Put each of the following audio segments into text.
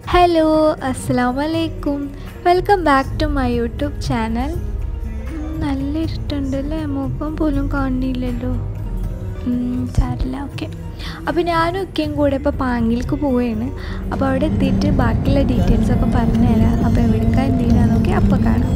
hello അസ്സാം വലൈക്കും welcome back to my YouTube channel നല്ല ഇരുട്ടുണ്ടല്ലേ മുഖം പോലും കാണില്ലല്ലോ സാരില്ല ഓക്കെ അപ്പോൾ ഞാനും ഒക്കെയും കൂടെ ഇപ്പോൾ പാങ്ങിലേക്ക് പോവുകയാണ് അപ്പോൾ അവിടെ എത്തിയിട്ട് ബാക്കിയുള്ള ഡീറ്റെയിൽസ് ഒക്കെ പറഞ്ഞു തരാം അപ്പോൾ എവിടേക്കാ എന്തിനാന്നൊക്കെ അപ്പോൾ കാണാം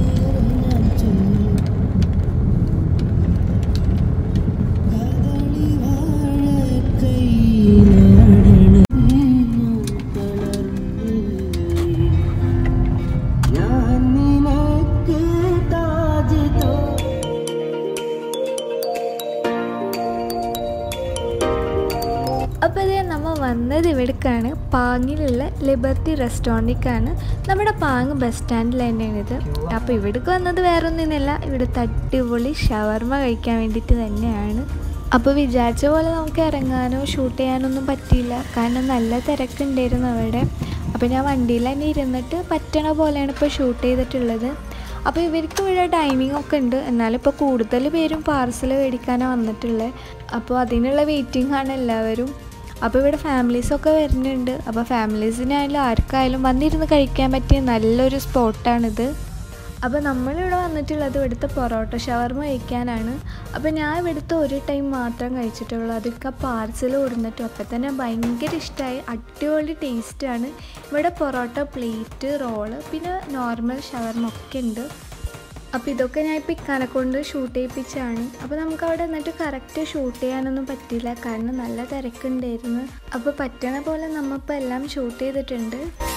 അപ്പോൾ ഇത് നമ്മൾ വന്നത് ഇവിടേക്കാണ് പാങ്ങിലുള്ള ലിബർട്ടി റെസ്റ്റോറൻറ്റിലേക്കാണ് നമ്മുടെ പാങ് ബസ് സ്റ്റാൻഡിൽ തന്നെയാണ് ഇത് അപ്പോൾ ഇവിടേക്ക് വന്നത് വേറെ ഒന്നിനല്ല ഇവിടുത്തെ അടിപൊളി ഷവർമ കഴിക്കാൻ വേണ്ടിയിട്ട് തന്നെയാണ് അപ്പോൾ വിചാരിച്ച പോലെ നമുക്ക് ഇറങ്ങാനോ ഷൂട്ട് ചെയ്യാനൊന്നും പറ്റിയില്ല കാരണം നല്ല തിരക്കുണ്ടായിരുന്നു അവിടെ അപ്പോൾ ഞാൻ വണ്ടിയിൽ തന്നെ ഇരുന്നിട്ട് പറ്റണ പോലെയാണ് ഇപ്പോൾ ഷൂട്ട് ചെയ്തിട്ടുള്ളത് അപ്പോൾ ഇവർക്ക് ഇവിടെ ഡൈനിങ് ഒക്കെ ഉണ്ട് എന്നാലും ഇപ്പോൾ കൂടുതൽ പേരും പാർസൽ മേടിക്കാനാണ് വന്നിട്ടുള്ളത് അപ്പോൾ അതിനുള്ള വെയിറ്റിംഗ് ആണ് എല്ലാവരും അപ്പോൾ ഇവിടെ ഫാമിലീസൊക്കെ വരുന്നുണ്ട് അപ്പോൾ ഫാമിലീസിനായാലും ആർക്കായാലും വന്നിരുന്ന് കഴിക്കാൻ പറ്റിയ നല്ലൊരു സ്പോട്ടാണിത് അപ്പോൾ നമ്മളിവിടെ വന്നിട്ടുള്ളത് ഇവിടുത്തെ പൊറോട്ട ഷവർമ കഴിക്കാനാണ് അപ്പോൾ ഞാൻ ഇവിടുത്തെ ഒരു ടൈം മാത്രം കഴിച്ചിട്ടുള്ളൂ അതൊക്കെ പാർസൽ കൊടുത്തിട്ടും അപ്പോൾ തന്നെ ഭയങ്കര ഇഷ്ടമായി അടിപൊളി ടേസ്റ്റാണ് ഇവിടെ പൊറോട്ട പ്ലേറ്റ് റോള് പിന്നെ നോർമൽ ഷവർമ ഒക്കെ ഉണ്ട് അപ്പോൾ ഇതൊക്കെ ഞാൻ ഇപ്പോൾ ഇക്കാനെ കൊണ്ട് ഷൂട്ട് ചെയ്യിപ്പിച്ചാണ് അപ്പോൾ നമുക്ക് അവിടെ എന്നിട്ട് കറക്റ്റ് ഷൂട്ട് ചെയ്യാനൊന്നും പറ്റിയില്ല കാരണം നല്ല തിരക്കുണ്ടായിരുന്നു അപ്പോൾ പറ്റണ പോലെ നമ്മളിപ്പോൾ എല്ലാം ഷൂട്ട് ചെയ്തിട്ടുണ്ട്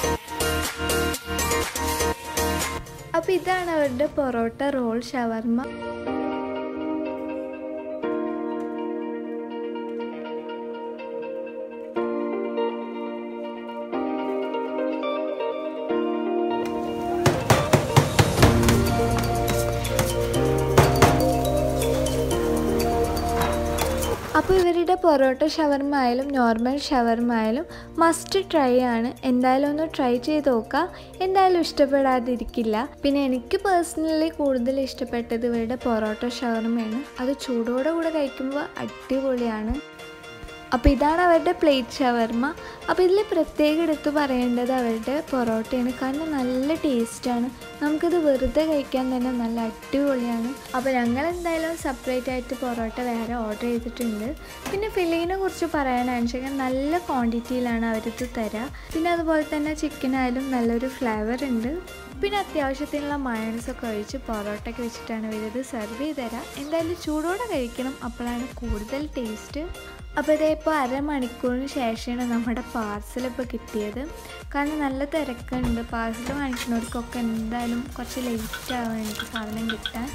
അപ്പോൾ ഇതാണ് അവരുടെ പൊറോട്ട റോൾ ഷവർമ അപ്പോൾ ഇവരുടെ പൊറോട്ട ഷവർമ ആയാലും നോർമൽ ഷവർമ ആയാലും മസ്റ്റ് ട്രൈ ആണ് എന്തായാലും ഒന്ന് ട്രൈ ചെയ്ത് നോക്കാം എന്തായാലും ഇഷ്ടപ്പെടാതിരിക്കില്ല പിന്നെ എനിക്ക് പേഴ്സണലി കൂടുതൽ ഇഷ്ടപ്പെട്ടത് ഇവരുടെ പൊറോട്ട ഷവർമയാണ് അത് ചൂടോടെ കൂടെ കഴിക്കുമ്പോൾ അടിപൊളിയാണ് അപ്പോൾ ഇതാണ് അവരുടെ പ്ലേറ്റ് ഷവർമ അപ്പോൾ ഇതിൽ പ്രത്യേകം എടുത്ത് പറയേണ്ടത് അവരുടെ പൊറോട്ടയാണ് കാരണം നല്ല ടേസ്റ്റാണ് നമുക്കിത് വെറുതെ കഴിക്കാൻ തന്നെ നല്ല അടിപൊളിയാണ് അപ്പോൾ ഞങ്ങൾ എന്തായാലും സെപ്പറേറ്റ് ആയിട്ട് പൊറോട്ട വേറെ ഓർഡർ ചെയ്തിട്ടുണ്ട് പിന്നെ ഫില്ലിങ്ങിനെ കുറിച്ച് പറയാനാണെന്ന് വെച്ചാൽ നല്ല ക്വാണ്ടിറ്റിയിലാണ് അവരിത് തരാം പിന്നെ അതുപോലെ തന്നെ ചിക്കനായാലും നല്ലൊരു ഫ്ലേവർ ഉണ്ട് പിന്നെ അത്യാവശ്യത്തിനുള്ള മയണസൊക്കെ ഒഴിച്ച് പൊറോട്ടയൊക്കെ വെച്ചിട്ടാണ് ഇവരിത് സെർവ് ചെയ്ത് തരാം എന്തായാലും ചൂടോടെ കഴിക്കണം അപ്പോഴാണ് കൂടുതൽ ടേസ്റ്റ് അപ്പോൾ ഇതേ ഇപ്പോൾ അരമണിക്കൂറിന് ശേഷമാണ് നമ്മുടെ പാർസൽ ഇപ്പോൾ കിട്ടിയത് കാരണം നല്ല തിരക്കുണ്ട് പാർസൽ വാങ്ങിക്കുന്നവർക്കൊക്കെ എന്തായാലും കുറച്ച് ലേറ്റ് ആവും എനിക്ക് സാധനം കിട്ടാൻ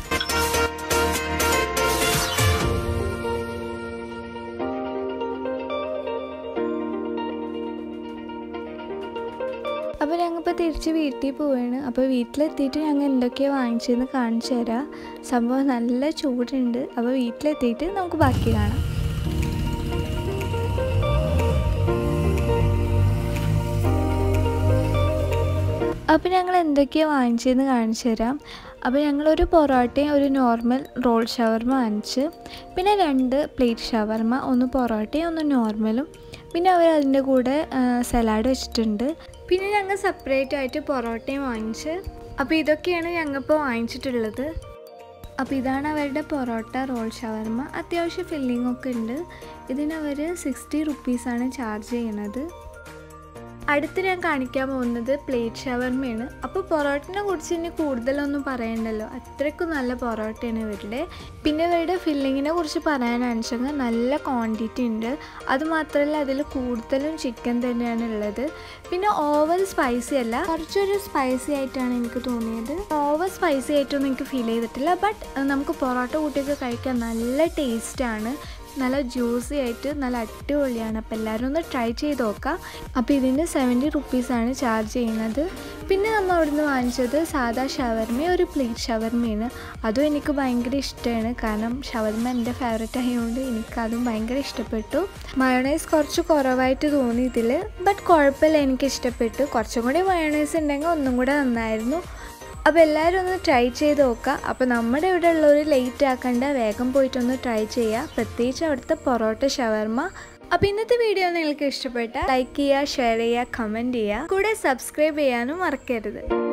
അപ്പോൾ ഞങ്ങളിപ്പോൾ തിരിച്ച് വീട്ടിൽ പോവുകയാണ് അപ്പോൾ വീട്ടിലെത്തിയിട്ട് ഞങ്ങൾ എന്തൊക്കെയാണ് വാങ്ങിച്ചതെന്ന് കാണിച്ചു തരാം സംഭവം നല്ല ചൂടുണ്ട് അപ്പോൾ വീട്ടിലെത്തിയിട്ട് നമുക്ക് ബാക്കി കാണാം അപ്പോൾ ഞങ്ങൾ എന്തൊക്കെയാണ് വാങ്ങിച്ചതെന്ന് കാണിച്ചു തരാം അപ്പോൾ ഞങ്ങളൊരു പൊറോട്ടയും ഒരു നോർമൽ റോൾ ഷവർമ വാങ്ങിച്ച് പിന്നെ രണ്ട് പ്ലേറ്റ് ഷവർമ ഒന്ന് പൊറോട്ടയും ഒന്ന് നോർമലും പിന്നെ അവർ അതിൻ്റെ കൂടെ സലാഡ് വെച്ചിട്ടുണ്ട് പിന്നെ ഞങ്ങൾ സെപ്പറേറ്റ് ആയിട്ട് പൊറോട്ടയും വാങ്ങിച്ച് അപ്പോൾ ഇതൊക്കെയാണ് ഞങ്ങളിപ്പോൾ വാങ്ങിച്ചിട്ടുള്ളത് അപ്പോൾ ഇതാണ് അവരുടെ പൊറോട്ട റോൾ ഷവർമ അത്യാവശ്യം ഫില്ലിംഗ് ഒക്കെ ഉണ്ട് ഇതിനവർ സിക്സ്റ്റി റുപ്പീസാണ് ചാർജ് ചെയ്യണത് അടുത്ത് ഞാൻ കാണിക്കാൻ പോകുന്നത് പ്ലേറ്റ് ഷവർമയാണ് അപ്പോൾ പൊറോട്ടനെ കുറിച്ച് ഇനി കൂടുതലൊന്നും പറയണ്ടല്ലോ അത്രയ്ക്കും നല്ല പൊറോട്ടയാണ് ഇവരുടെ പിന്നെ ഇവരുടെ ഫില്ലിങ്ങിനെ കുറിച്ച് പറയാനാണെന്നുവെച്ചാൽ നല്ല ക്വാണ്ടിറ്റി ഉണ്ട് അതുമാത്രമല്ല അതിൽ കൂടുതലും ചിക്കൻ തന്നെയാണ് ഉള്ളത് പിന്നെ ഓവർ സ്പൈസി അല്ല കുറച്ചൊരു സ്പൈസി ആയിട്ടാണ് എനിക്ക് തോന്നിയത് ഓവർ സ്പൈസി ആയിട്ടൊന്നും എനിക്ക് ഫീൽ ചെയ്തിട്ടില്ല ബട്ട് നമുക്ക് പൊറോട്ട കൂട്ടിയൊക്കെ കഴിക്കാൻ നല്ല ടേസ്റ്റാണ് നല്ല ജ്യൂസി ആയിട്ട് നല്ല അടിപൊളിയാണ് അപ്പോൾ എല്ലാവരും ഒന്ന് ട്രൈ ചെയ്ത് നോക്കാം അപ്പോൾ ഇതിന് സെവൻറ്റി റുപ്പീസാണ് ചാർജ് ചെയ്യുന്നത് പിന്നെ നമ്മൾ അവിടുന്ന് വാങ്ങിച്ചത് സാധാ ഷവർമയും ഒരു പ്ലേറ്റ് ഷവർമയാണ് അതും എനിക്ക് ഭയങ്കര ഇഷ്ടമാണ് കാരണം ഷവർമ എൻ്റെ ഫേവറേറ്റ് ആയതുകൊണ്ട് എനിക്കതും ഭയങ്കര ഇഷ്ടപ്പെട്ടു മയോണൈസ് കുറച്ച് കുറവായിട്ട് തോന്നി ഇതിൽ ബട്ട് കുഴപ്പമില്ല എനിക്ക് ഇഷ്ടപ്പെട്ടു കുറച്ചും കൂടി മയോണൈസ് ഉണ്ടെങ്കിൽ ഒന്നും കൂടെ നന്നായിരുന്നു അപ്പോൾ എല്ലാവരും ഒന്ന് ട്രൈ ചെയ്ത് നോക്കുക അപ്പോൾ നമ്മുടെ ഇവിടെ ഉള്ളവർ ലേറ്റ് ആക്കണ്ട വേഗം പോയിട്ടൊന്ന് ട്രൈ ചെയ്യുക പ്രത്യേകിച്ച് അവിടുത്തെ പൊറോട്ട ഷവർമ അപ്പോൾ ഇന്നത്തെ വീഡിയോ നിങ്ങൾക്ക് ഇഷ്ടപ്പെട്ട ലൈക്ക് ചെയ്യുക ഷെയർ ചെയ്യുക കമൻറ്റ് ചെയ്യുക കൂടെ സബ്സ്ക്രൈബ് ചെയ്യാനും മറക്കരുത്